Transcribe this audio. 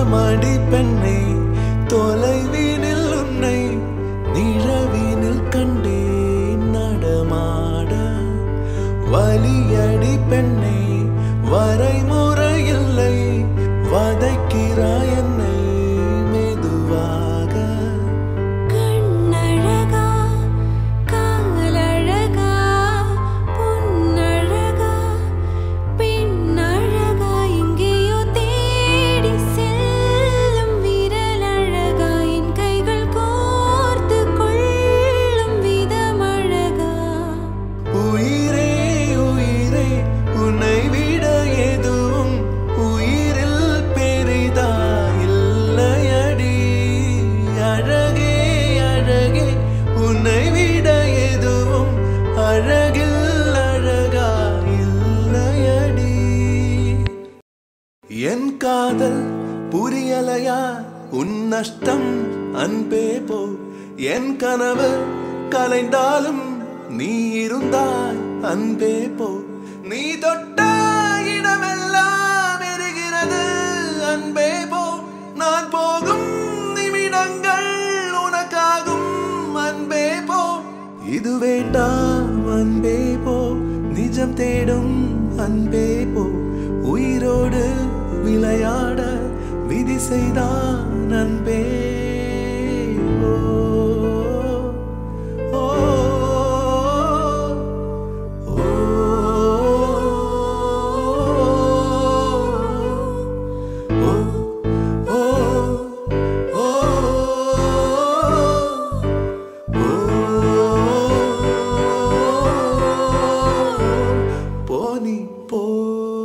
மடி பெண்ணை தொலைவினில் உன்னை நிழவினில் கண்டேன் நடமாட வலியடி பெண்ணை வரைமுறை இல்லை வதைக்கிறாய் என்னை மெதுவாக கண்ணழகா காலழகா பொன்னழகா பெண்ணழகா எங்கேயோ தேடி செல்லும் விரலழகா என் கைகள் கோர்த்து கொள்ளும் விதமழகா உயிரே உயிரே உன்னை விட எதுவும் உயிரில் பெரிதா இல்லையடி அழகே அழகே உன்னை விட எதுவும் அழகில் அழகா இல்லையடி என் காதல் புரியலையா உன் நஷ்டம் அன்பே போ என் கனவு கலைந்தாலும் நீ இருந்தாய் அன்பே போ நீ தொட்ட இடமெல்லாம் எரிகிறது அன்பே போ நான் போகும் நிமிடங்கள் உனக்காகும் அன்பே போ இது வேண்டாம் அன்பே போ நிஜம் தேடும் அன்பே போ உயிரோடு விளையாட விதி செய்தான் அன்பே ஓ, ஓ, ஓ, ஓ, ஓ, ஓ, போனி போ